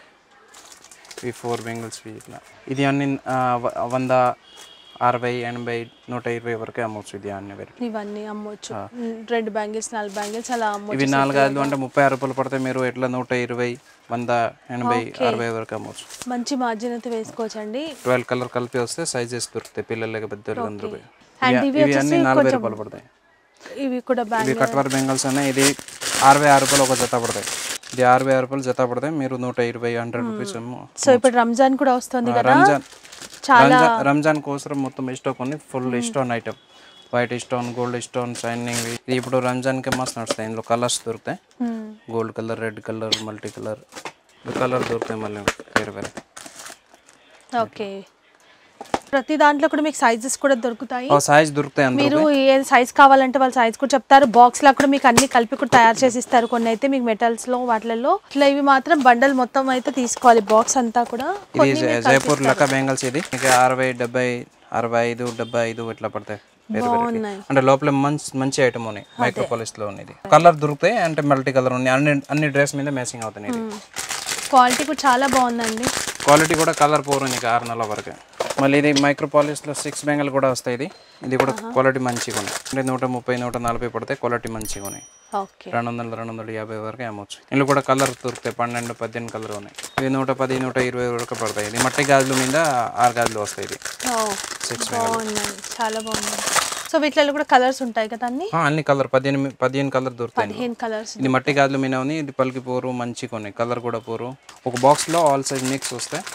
ఇవి ఫోర్ బెంగిల్స్ ఇట్లా ఇది అన్ని ఆ, వ- వంద అరవై ఎనభై నూట ఇరవై వరకే అమ్మవచ్చు ఇది అన్ని వెరైటీ ఇవన్నీ అమ్మొచ్చు మ్మ్. రెండు బ్యాంగిల్స్ నాలుగు బ్యాంగిల్స్ అలా అమ్మొచ్చు ఇవి నాలుగు ఐదు అంటే ముప్పై ఆరు రూపాయలు పడితే మీరు ఎట్లా నూట ఇరవై వంద ఎనభై అరవై వరకు అమ్మవచ్చు మంచి మార్జిన్ అయితే వేసుకోవచ్చు అండి ట్వెల్వ్ కలర్ కలిపి వస్తే సైజెస్ దొరుకుతాయి పిల్లలకి పెద్దలు అందరూ And ఇవి ఇవి అన్ని నలభై రూపాయలు పడతాయి ఇవి కూడా బ్యాంగ్ ఇవి కట్వర్ బెంగల్స్ అనే ఇది అరవై ఆరు రూపాయలు ఒక జత పడతాయి ఇది అరవై ఆరు రూపాయలు జత పడతాయి మీరు నూట ఇరవై హండ్రెడ్ రూపీస్ ఏమో సో ఇప్పుడు రంజాన్ కూడా వస్తుంది కదా రంజాన్ చాలా రంజాన్ రంజాన్ కోసం మొత్తం స్టాక్ ఉంది full stone item white stone gold stone shining ఇది ఇప్పుడు రంజాన్కి మస్తు నడుస్తాయి ఇందులో కలర్స్ దొరుకుతాయి gold colour red colour multi colour colour దొరుకుతాయి మళ్ళీ వేరే వేరే ఓకే ప్రతి దాంట్లో కూడా మీకు సైజెస్ కూడా దొరుకుతాయి ఆ సైజ్ దొరుకుతాయి అందులో మీరు ఏ సైజ్ కావాలంటే వాళ్ళ సైజ్ కూడా చెప్తారు బాక్స్ లా కూడా మీకు అన్ని కలిపి కూడా తయారు చేసి ఇస్తారు కొన్ని అయితే మీకు మెటల్స్ లో వాటిలలో ఇట్లా ఇవి మాత్రం బండల్ మొత్తం అయితే తీసుకోవాలి బాక్స్ అంతా కూడా ఇది జై- జైపూర్ లక్క బెంగల్స్ ఇది ఇంకా అరవై డెబ్బై అరవై ఐదు డెబ్బై ఐదు ఇట్లా పడతాయి వేరే వేరే బాగున్నాయి అంటే లోపల మంచి మంచి ఐటమ్ ఉన్నాయి మైక్రోపాలిస్ లో ఉన్నది కలర్ దొరుకుతాయి అంటే మల్టీ కలర్ ఉన్నాయి అన్ని అన్ని డ్రెస్ మీద మ్యాచింగ్ అవుతుంది ఇది క్వాలిటీ కూడా చాలా బాగుందండి క్వాలిటీ కూడా కలర్ పోరు నీకు ఆరు నెలల వరకు మళ్ళీ ఇది మైక్రోపాలిస్లో సిక్స్ బెంగల్ కూడా వస్తాయి ఇది ఇది కూడా క్వాలిటీ మంచిగా ఉన్నాయి అంటే నూట ముప్పై నూట నలభై పడితే క్వాలిటీ మంచిగా ఉన్నాయి ఓకే రెండు వందల రెండు వందల యాభై వరకు అమ్మొచ్చు ఇందులో కూడా కలర్ దొరుకుతాయి పన్నెండు పద్దెనిమిది కలర్ ఉన్నాయి ఇది నూట పది నూట ఇరవై వరకు పడతాయి ఇది మట్టి గాజుల మీద ఆరు గాజులు వస్తాయి ఇది సిక్స్ బాగుందండి చాలా బాగుంది సో వీటిలో కూడా కలర్స్ ఉంటాయి కదా అన్ని అన్ని కలర్ పద్దెనిమిది పదిహేను కలర్ దొరుకుతాయి ఇందులో. పదిహేను కలర్స్ ఇది మట్టి గాజుల మీద ఉంది ఇది పలికి పోరు మంచిగా ఉన్నాయి కలర్ కూడా పోరు ఒక బాక్స్లో ఆల్ సైజ్ మిక్స్ వస్తాయి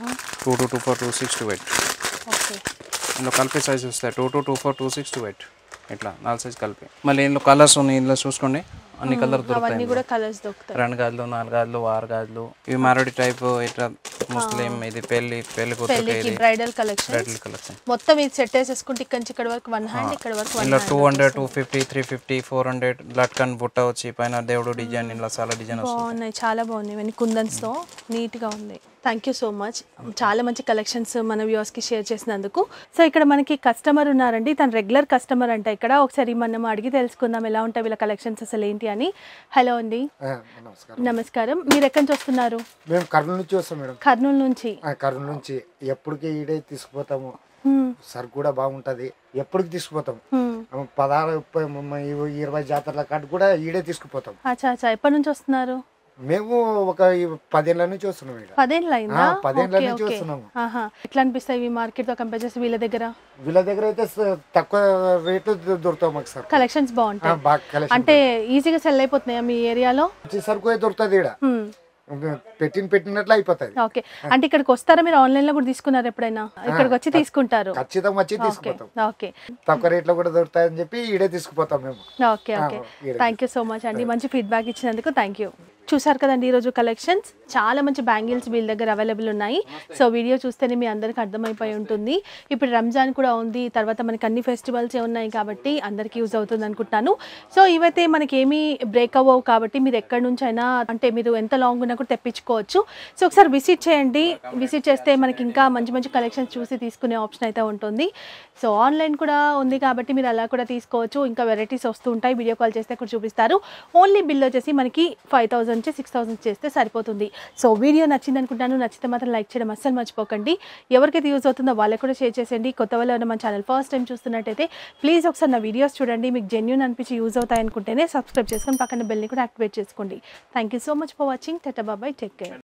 two two two four two six two eight okay ఇందులో కలిపి సైజ్ వస్తాయి two two two four two six two eight ఇట్లా నాలుగు సైజ్ కలిపి మళ్ళీ ఇందులో కలర్స్ ఉన్నాయి ఇందులో చూసుకోండి అన్ని కలర్ దొరుకుతాయి అవన్నీ కూడా కలర్స్ దొరుకుతాయి రెండు గాజులు నాలుగు గాజులు ఆరు గాజులు ఇవి మారడి టైప్ ఇట్లా ముస్లిం ఇది పెళ్లి పెళ్లి కూతురు పెళ్ళికి బ్రైడల్ కలెక్షన్ బ్రైడల్ కలెక్షన్ మొత్తం ఇది సెట్ వేసేసుకుంటే ఇక్కడ నుంచి ఇక్కడ వరకు వన్ హ్యాండ్ ఇక్కడ వరకు వన్ ఇందులో two hundred two fifty three fifty four hundred లట్కన్ బుట్ట వచ్చి పైన దేవుడు డిజైన్ ఇలా చాలా డిజైన్ వస్తుంది బాగున్నాయి చాలా బాగున్నాయి ఇవన్నీ కుందన్స్తో నీట్గా ఉంది థ్యాంక్ యూ సో మచ్ చాలా మంచి కలెక్షన్స్ మన వ్యూవర్స్కి షేర్ చేసినందుకు సో ఇక్కడ మనకి కస్టమర్ ఉన్నారండి తను రెగ్యులర్ కస్టమర్ అంట ఇక్కడ ఒకసారి మనం అడిగి తెలుసుకుందాం ఎలా ఉంటాయి వీళ్ళ కలెక్షన్స్ అసలు ఏంటి అని హలో అండి ఆ, నమస్కారం నమస్కారం మీరు ఎక్కడి నుంచి వస్తున్నారు మేము కర్నూలు నుంచి వస్తాం మేడం కర్నూలు నుంచి ఆ, కర్నూలు నుంచి ఎప్పటికి ఈడే తీసుకుపోతాము హ్మ్, సరుకు కూడా బాగుంటది ఎప్పటికి తీసుకుపోతాం హ్మ్. ఆ, పదహారు ముప్పై ముప్పై, ఇరవై జాతరల కాటు కూడా ఈడే తీసుకుపోతాం అచ్చా అచ్చా ఎప్పటి నుంచి వస్తున్నారు మేము ఒక ఈ పదేళ్ళ నుంచి వస్తున్నాం ఇక్కడ పదేళ్ళు అయిందా ఆ, పదేళ్ళ ఓకే, నుంచి ఓకే. వస్తున్నాము. ఆహా. ఎట్లా అనిపిస్తాయి ఇవి మార్కెట్తో కంపేర్ చేసి వీళ్ళ దగ్గర వీళ్ళ దగ్గర అయితే స- తక్కువ రేటు దొ- దొరుకుతాం మాకు సరుకు కలెక్షన్స్ ఆ, బాగుంటాయి బాగా కలెక్షన్ అంటే ఈజీగా సెల్ అయిపోతున్నాయా మీ ఏరియాలో మంచి సరుకు అయితే దొరుకుతుంది ఇక్కడ హ్మ్. పెట్టిన పెట్టినట్లు అయిపోతుంది ఓకే అంటే ఇక్కడికి వస్తారా మీరు ఆన్లైన్ లో కూడా తీసుకున్నారు ఎప్పుడైనా ఇక్కడికి వచ్చి తీసుకుంటారు ఖచ్చితంగా వచ్చి ఓకే తీసుకుపోతాం ఓకే తక్కువ రేట్లో కూడా దొరుకుతాయని చెప్పి ఈడే తీసుకుపోతాం మేము ఓకే ఓకే ఈడే. థ్యాంక్ యూ సో మచ్ అండి మంచి ఫీడ్బ్యాక్ ఇచ్చినందుకు థ్యాంక్ యూ చూసారు కదండి ఈరోజు కలెక్షన్స్ చాలా మంచి బ్యాంగిల్స్ వీళ్ళ దగ్గర అవైలబుల్ ఉన్నాయి సో వీడియో చూస్తేనే మీ అందరికీ అర్థమైపోయి ఉంటుంది ఇప్పుడు రంజాన్ కూడా ఉంది తర్వాత మనకి అన్ని ఫెస్టివల్స్ ఉన్నాయి కాబట్టి అందరికీ యూజ్ అవుతుంది అనుకుంటున్నాను సో ఇవైతే మనకి ఏమీ బ్రేక్ అవ్వవు కాబట్టి మీరు ఎక్కడి నుంచి అయినా అంటే మీరు ఎంత లాంగ్ ఉన్నా కూడా తెప్పించుకోవచ్చు సో ఒకసారి విజిట్ చేయండి విజిట్ చేస్తే మనకి ఇంకా మంచి మంచి కలెక్షన్స్ చూసి తీసుకునే ఆప్షన్ అయితే ఉంటుంది సో ఆన్లైన్ కూడా ఉంది కాబట్టి మీరు అలా కూడా తీసుకోవచ్చు ఇంకా వెరైటీస్ వస్తూ ఉంటాయి వీడియో కాల్ చేస్తే అక్కడ చూపిస్తారు ఓన్లీ బిల్ వచ్చేసి మనకి ఫైవ్ థౌసండ్ నుంచి సిక్స్ థౌసండ్ చేస్తే సరిపోతుంది సో వీడియో నచ్చింది అనుకుంటాను నచ్చితే మాత్రం లైక్ చేయడం అస్సలు మర్చిపోకండి ఎవరికైతే యూజ్ అవుతుందో వాళ్ళకి కూడా షేర్ చేసేయండి కొత్త వాళ్ళు ఎవరైనా మన ఛానల్ ఫస్ట్ టైం చూస్తున్నట్టయితే ప్లీజ్ ఒకసారి నా వీడియోస్ చూడండి మీకు జెన్యున్ అనిపించి యూజ్ అవుతాయి అనుకుంటేనే సబ్స్క్రైబ్ చేసుకొని పక్కన బెల్ని కూడా యాక్టివేట్ చేసుకోండి thank you so much for watching టెటా బాబాయ్ టేక్ కేర్